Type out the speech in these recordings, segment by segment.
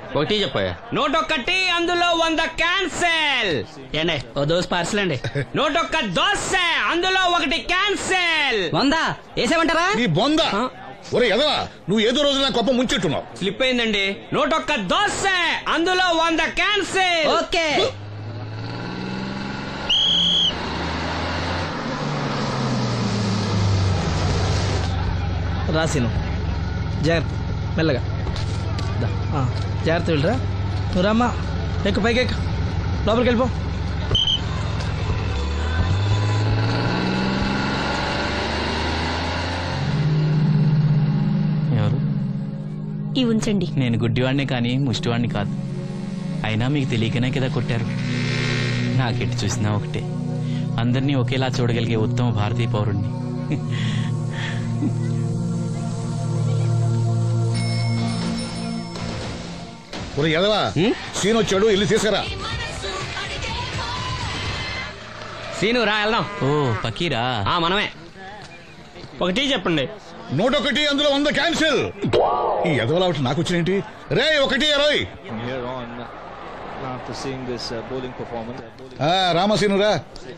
ఒకటి చెప్పాయా నూట ఒక్కటి అందులో వంద క్యాన్సెల్ ఏండి ఓ దోస్ పార్సల్ అండి నూట ఒక్క దోశ అందులో ఒకటి క్యాన్సెల్ వందా వేసేమంటారా నీ బొంద ఒరే ఎదవా నువ్వు ఏదో రోజు నా కొప్ప ముంచెట్టున్నావు స్లిప్ అయిందండి నూట ఒక్క దోశ అందులో వంద క్యాన్సెల్ ఓకే రాసిను జాగ్రత్త మెల్లగా దా, ఆ, జాగ్రత్త వెళ్ళరా నువ్వు రామ్మా ఎక్కు పైకి ఎక్కు లోపలికి వెళ్ళిపో ఎవరు ఈ ఉంచండి నేను గుడ్డివాడిని కానీ ముష్టివాడిని కాదు అయినా మీకు తెలియకనే కదా కొట్టారు నాకెట్టి చూసినా ఒకటే అందరినీ ఒకేలా చూడగలిగే ఉత్తమ భారతీయ పౌరుణ్ణి ఒరే ఎదవా సీన్ వచ్చాడు వెళ్ళి తీసుకురా సీను రా వెళ్దాం ఓ పకీరా ఆ మనమే ఒకటి చెప్పండి నూట ఒకటి అందులో వంద క్యాన్సిల్ ఈ ఎదవలా ఒకటి నాకు వచ్చినేంటి రే ఒకటి ఇరవై from here on after seeing this uh, bowling performance. Uh, bowling ఆ, రామసీను రా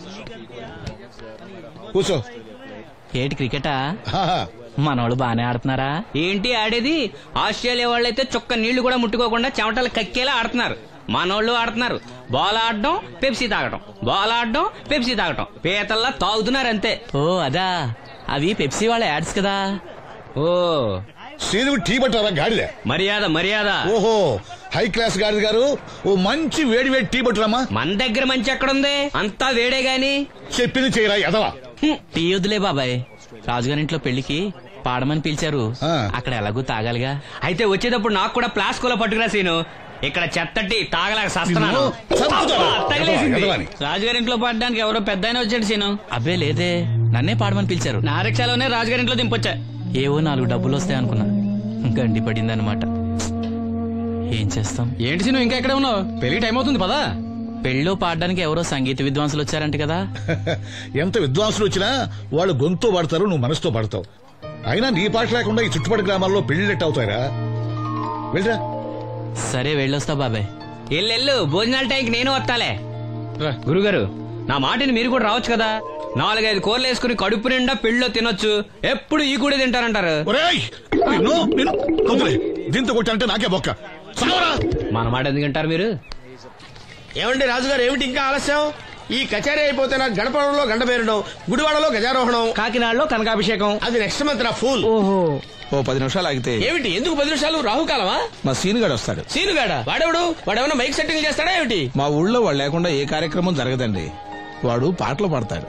కూర్చో ఏటి క్రికెటా ఆహా. మనోళ్ళు బానే ఆడుతున్నారా ఏంటి ఆడేది ఆస్ట్రేలియా వాళ్ళైతే చుక్క నీళ్లు కూడా ముట్టుకోకుండా చెమటలు కక్కేలా ఆడుతున్నారు మనోళ్ళు ఆడుతున్నారు బాల్ ఆడడం పెప్సీ తాగటం బాల్ ఆడడం పెప్సీ తాగటం పీతల్లా తాగుతున్నారు అంతే ఓ అదా అవి పెప్సీ వాళ్ళ యాడ్స్ కదా ఓ సీనుకు టీ పట్టారా గాడిలే మర్యాద మర్యాద ఓహో హై క్లాస్ గాడి గారు ఓ మంచి వేడి వేడి టీ పట్టురామా మన దగ్గర మంచి ఎక్కడుంది అంతా వేడే గాని చెప్పింది చేయరా ఎదవా టీ వద్దులే బాబాయ్ రాజుగారింట్లో పెళ్లికి పాడమని పిలిచారు ఆ. అక్కడ ఎలాగూ తాగాలిగా అయితే వచ్చేటప్పుడు నాకు కూడా ప్లాస్కోలో పట్టుకురా సీను ఇక్కడ చెత్తటి తాగలేక సస్తున్నాను నిన్ను చంపుతాను. అబ్బా, తగిలేసింది. ఎదవా, ఎదవాని. రాజుగారింట్లో పడడానికి ఎవరో పెద్ద ఆయన వచ్చాడు సీను అబ్బే లేదే నన్నే పాడమని పిలిచారు నా రిక్షాలోనే రాజుగారింట్లో దింపొచ్చా ఏవో నాలుగు డబ్బులు వస్తాయి అనుకున్నా గండి పడిందనమాట ఏం చేస్తాం ఏంటి సీను ఇంకా ఎక్కడ ఉన్నావు పెళ్లి టైం అవుతుంది పదా పెళ్ళిలో పాడడానికి ఎవరో సంగీత విద్వాంసులు వచ్చారంట కదా ఎంత విద్వాంసులు వచ్చినా వాళ్ళు గొంతు పడతారు నువ్వు మనసుతో పడతావు అయినా నీ పాట లేకుండా ఈ చుట్టుపక్కల గ్రామాల్లో పెళ్లిళ్ళెట్ అవుతాయిరా వెళ్ళరా సరే వెళ్ళొస్తా బాబాయ్ ఎల్లెల్లు భోజనాల టైంకి నేను వస్తాలే గురుగారు నా మాటిని మీరు కూడా రావచ్చు కదా నాలుగైదు కూరలు వేసుకుని కడుపు నిండా పెళ్ళిలో తినొచ్చు ఎప్పుడు ఈ కూడా తింటారంటారు ఒరేయ్ నిన్ను నిన్ను వదిలే. దీంతో కొట్టాలంటే నాకే బొక్క సావరా మన మాట ఎందుకు తింటారు మీరు ఏమండి రాజుగారు ఏమిటి ఇంకా ఆలస్యం ఈ కచేరీ అయిపోతే నాకు గణపడంలో గంట పేరడం గుడివాడలో గజారోహణం కాకినాడలో కనకాభిషేకం అది నెక్స్ట్ మంత్ నా ఫూల్ ఓహో ఓ పది నిమిషాలు ఆగితే ఏమిటి ఎందుకు పది నిమిషాలు రాహుకాలమా మా సీనుగాడు వస్తాడు సీనుగాడ వాడెవడు వాడేమన్నా మైక్ సెట్టింగ్ చేస్తాడా ఏమిటి మా ఊళ్ళో వాడు లేకుండా ఏ కార్యక్రమం జరగదండి వాడు పాటలు పాడతాడు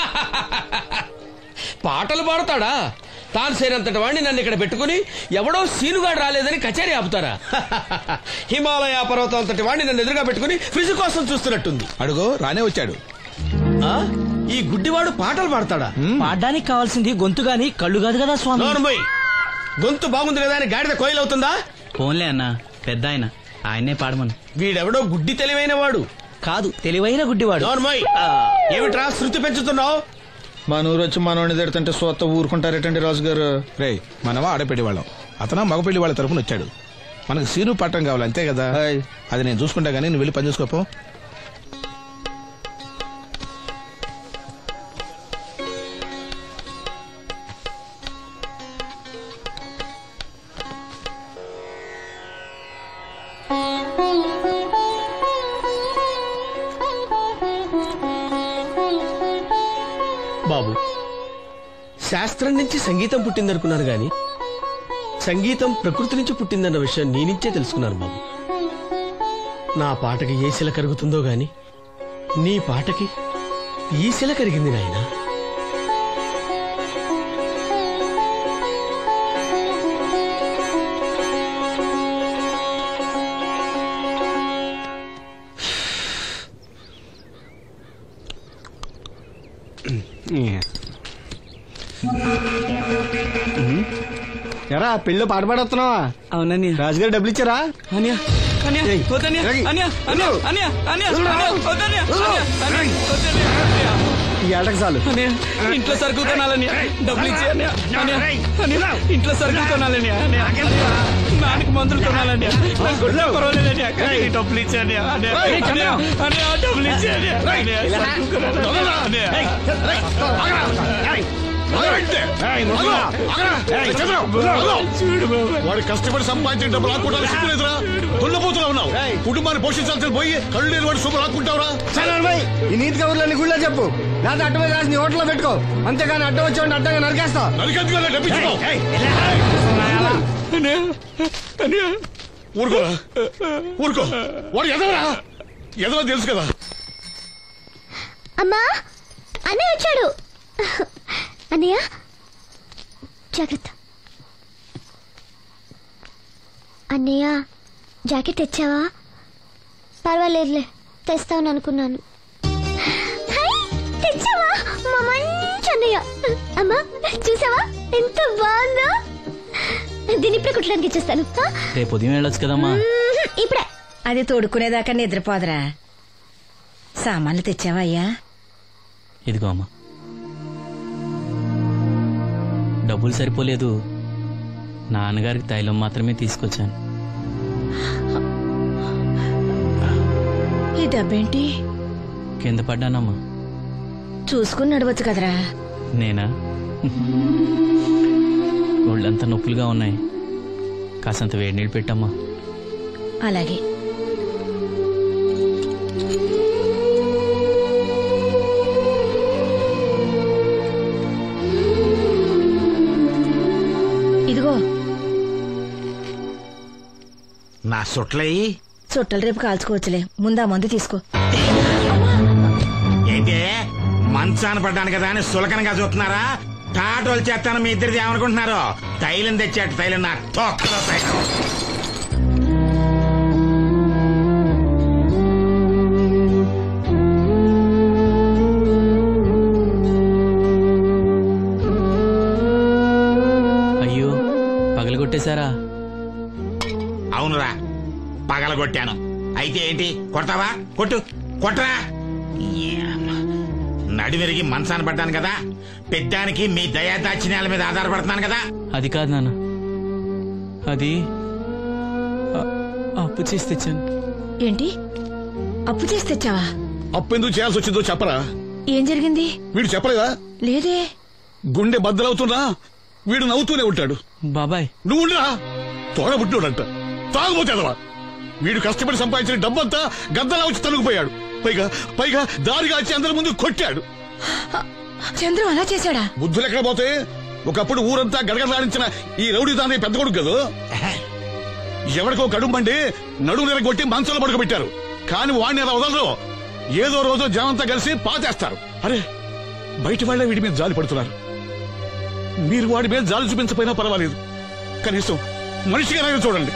పాటలు పాడతాడా తాను సేనంతటి వాడిని నన్ను ఇక్కడ పెట్టుకుని ఎవడో సీనుగాడు రాలేదని కచేరీ ఆపుతారా హిమాలయ పర్వతం అంతటి వాడిని నన్ను ఎదురుగా పెట్టుకుని ఫిజు కోసం చూస్తున్నట్టుంది అడుగో రానే వచ్చాడు ఆ? ఈ గుడ్డివాడు పాటలు పాడతాడా పాడడానికి కావాల్సింది గొంతు గాని కళ్ళు కాదు కదా స్వామి నోర్మోయ్ గొంతు బాగుంది కదా అని గాడిద కోయిలవుతుందా ఫోన్లే అన్న పెద్ద ఆయన ఆయన్నే పాడమను వీడెవడో గుడ్డి తెలివైన వాడు కాదు తెలివైన గుడ్డివాడు నోర్మోయ్ ఏమిట్రా శృతి పెంచుతున్నావు మన ఊరు వచ్చి మనోడిని తిడుతుంటే సొత్త ఊరుకుంటారేటండి రాజు గారు రే మనమా ఆడపెళ్లి వాళ్ళం అతను మగపెళ్లి వాళ్ళ తరపున వచ్చాడు మనకు సీను పట్టం కావాలి అంతే కదా అది నేను చూసుకుంటా గానీ నువ్వు వెళ్ళి పని చూసుకోపో బాబు శాస్త్రం నుంచి సంగీతం పుట్టిందనుకున్నాను గాని సంగీతం ప్రకృతి నుంచి పుట్టిందన్న విషయం నీ నుంచే తెలుసుకున్నాను బాబు నా పాటకి ఏ శిల కరుగుతుందో గాని నీ పాటకి ఈ శిల కరిగింది నాయనా ఎరా పెళ్ళి పాట పాడుతున్నావా అవునని రాజుగారు డబ్బులు ఇచ్చారా అన్యా అన్యా ఏయ్, వద్దన్యా రేయ్. అన్యా అన్యా అన్యా అన్యా అన్యా వద్దన్యా అన్యా అన్యా వద్దన్యా అన్యా ఈ ఏటకు చాలు అన్యా ఇంట్లో సరుకులు కొనాలన్యా డబ్బులు ఇచ్చి అన్యా అన్యా అన్యా ఇంట్లో సరుకులు కొనాలన్యా అన్యా నాన్న మందులు కొనాలని నాకు గుడ్లో పర్వాలేదని కానీ ఈ డబ్బులు ఇచ్చాను డబ్బులు ఇచ్చాను వాడు కష్టపడి సంపాదించిన డబ్బు రాకుండా సిగ్గులేదురా దున్నపోతున్నా ఉన్నావు కుటుంబాన్ని పోషించాల్సిన పోయి కళ్ళు లేని వాడు శుభ్ర రాకుంటావురా ఈ నీతి కబుర్లన్నీ గుళ్ళో చెప్పు లేదా అడ్డమే రాసి నీ హోటల్లో పెట్టుకో అంతేగాని అడ్డం వచ్చి అడ్డంగా నరికేస్తా నరికెందుకు డబ్బించుకో ఊరుకోరా ఊరుకో వాడు ఎదవరా ఎదవ తెలుసు కదా అమ్మా అన్నయ్య వచ్చాడు అన్నయ్య జాగ్రత్త అన్నయ్య జాకెట్ తెచ్చావా పర్వాలేదులే తెస్తావని అనుకున్నాను హై, తెచ్చావా మా మంచి అన్నయ్య అమ్మా చూసావా ఎంత బాగుందో దీన్ని ఇప్పుడే కుట్టడానికి ఇచ్చేస్తాను ఆ? రేపు ఉదయం వెళ్ళొచ్చు కదమ్మా మ్మ్, ఇప్పుడే అది తోడుకునేదాకా నిద్రపోదరా సామాన్లు తెచ్చావా అయ్యా ఇదిగో అమ్మా డబ్బులు సరిపోలేదు నాన్నగారికి తైలం మాత్రమే తీసుకొచ్చాను ఈ దెబ్బేంటి కింద పడ్డానమ్మా చూసుకుని నడవచ్చు కదరా నేనా ఒళ్ళంతా నొప్పులుగా ఉన్నాయి కాసంత వేడి నీళ్ళు పెట్టమ్మా అలాగే ఇదిగో నా సుట్లయి చుట్టలు రేపు కాల్చుకోవచ్చులే ముందా మందు తీసుకో ఏంటి మంచాన పడ్డాను కదా అని సులకనగా చూస్తున్నారా టాటోలు చేస్తాను మీ ఇద్దరిది ఏమనుకుంటున్నారు తైలం తెచ్చాడు తైలం నా తొక్కలో తైలం అయ్యో పగలగొట్టేశారా అవునురా పగలగొట్టాను అయితే ఏంటి కొడతావా కొట్టు కొట్టరా ఏమ్మ. నడివెరిగి మంచాన పడ్డాను కదా పెద్దానికి మీ దయాదాక్షిణ్యాల మీద ఆధారపడుతున్నాను కదా అది కాదు నాన్న అది అ- అప్పు చేసి తెచ్చాను ఏంటి అప్పు చేసి తెచ్చావా అప్పెందుకు చేయాల్సి వచ్చిందో చెప్పరా ఏం జరిగింది వీడు చెప్పలేదా లేదే గుండె బద్దలవుతున్నా వీడు నవ్వుతూనే ఉంటాడు బాబాయ్ నువ్వు ఉండరా తోడబుట్టినోడంట తాగుపోతేదవా వీడు కష్టపడి సంపాదించిన డబ్బంతా గద్దలా వచ్చి తనుకుపోయాడు పైగా పైగా దారిగా వచ్చి అందరి ముందు కొట్టాడు చంద్రం అలా చేశాడా బుద్ధులు ఎక్కడ పోతే ఒకప్పుడు ఊరంతా గడగడలాడించిన ఈ రౌడీ తానే పెద్ద కొడుకు కదా ఎవరికో కడుంబండి నడుము నిరగొట్టి మంచంలో పడుకోబెట్టారు కానీ వాడిని అలా వదలరు ఏదో రోజు జనంతా కలిసి పాతేస్తారు అరే బయట వాళ్ళే వీడి మీద జాలి పడుతున్నారు మీరు వాడి మీద జాలి చూపించకపోయినా పర్వాలేదు కనీసం మనిషిగా చూడండి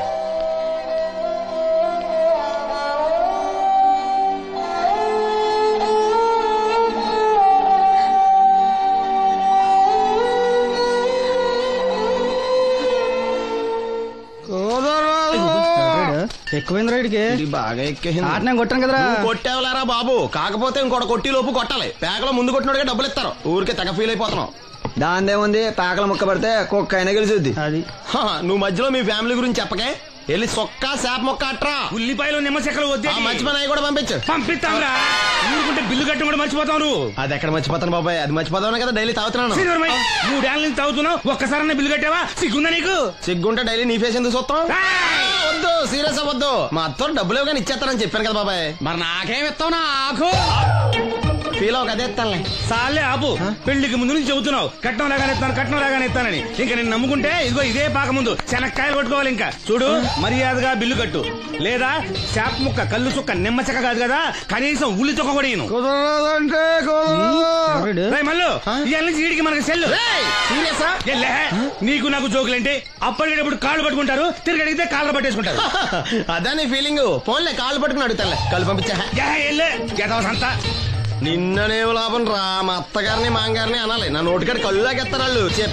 ఎక్కువైంది రైడ్కి బాగా ఎక్కేసింది ఆట నేను కొట్టాను కదరా కొట్టేవలేరా బాబు కాకపోతే ఇంకోటి కొట్టి లోపు కొట్టాలి పేకలో ముందు కొట్టినోడిగా డబ్బులు ఇస్తారు ఊరికే తెగ ఫీల్ అయిపోతున్నావు దాందేముంది పేకల ముక్క పడితే కుక్క అయినా గెలిచుద్ది అది నువ్వు మధ్యలో మీ ఫ్యామిలీ గురించి చెప్పకే వెళ్ళి సొక్క శాప మొక్క అట్రా ఉల్లిపాయలు నిమ్మ చెక్కలు వద్దే ఆ మంచి పని అవి కూడా పంపించు పంపిస్తాంరా ఊరుకుంటే బిల్లు కట్టడం కూడా మర్చిపోతావు నువ్వు అది ఎక్కడ మర్చిపోతాను బాబాయ్ అది మర్చిపోతాను కదా డైలీ తాగుతున్నాను శ్రీధర్మయ్య, మూడేళ్ల నుంచి తాగుతున్నావు ఒక్కసారన్నా బిల్లు కట్టావా సిగ్గుందా నీకు సిగ్గుంటే డైలీ నీ ఫేస్ ఎందుకు చూస్తాం వద్దు సీరియస్ అవ్వద్దు మా అత్తో డబ్బులు ఇవ్వగానే ఇచ్చేస్తానని చెప్పాను కదా బాబాయ్ మరి నాకేం ఇస్తావు నాకు ఫీల్ అవ్వక అదే ఇస్తానులే సాలే ఆపు పెళ్లికి ముందు నుంచి చెబుతున్నావు కట్నం లాగానే ఇస్తాను కట్నం లాగానే ఇస్తానని ఇంకా నేను నమ్ముకుంటే ఇదిగో ఇదే పాక ముందు శనక్కాయలు కొట్టుకోవాలి ఇంకా చూడు మర్యాదగా బిల్లు కట్టు లేదా చేప ముక్క కళ్ళు చుక్క నిమ్మ చెక్క కాదు కదా కనీసం ఉల్లి తొక్క కూడా ఇయ్యను. రేయ్ మల్లు ఇవాళ నుంచి వీడికి మనకి సెల్లు సీరియసా ఎల్లే, నీకు నాకు జోకులేంటి అప్పటికేటప్పుడు కాళ్ళు పట్టుకుంటారు తిరిగి అడిగితే కాళ్ళు పట్టేసుకుంటారు అదే నీ ఫీలింగ్ ఫోన్లే కాలు పట్టుకుని అడుగుతాలే కాలు పంపించా ఏ, ఎల్లే, గెదవసంతా నిన్ననే లాభం రా మా అత్తగారిని మాంగారిని అనాలి నా నోటికాడ కళ్ళు లాగేస్తారు వాళ్ళు